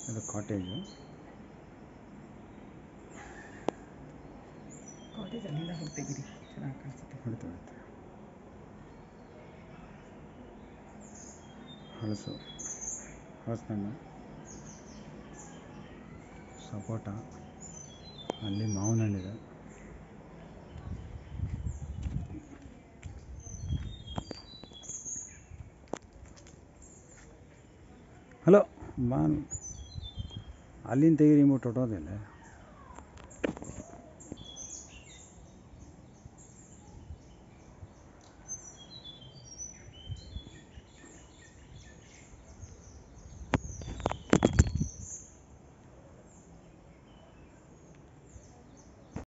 ಇದು cottage cottage ಅಲ್ಲಿಂದ ಹೋಗಿ ತೆಗೀರಿ ಚೆನ್ನಾಗಿ ಕಾಣಿಸುತ್ತೆ ಹೊಡಿತಾ ಹೊಡಿತಾ ಹಲಸು ಹಲಸಿನಣ್ಣು ಸಪೋಟ ಅಲ್ಲಿ ಮಾವಿನ ಹಣ್ಣಿದೆ ಹಲೋ ಬಾ ಅಲ್ಲಿಂದ ತೆಗೀರಿ ಮುಟ್ಟು ಹೊಟ್ಟೋದಿಲ್ಲ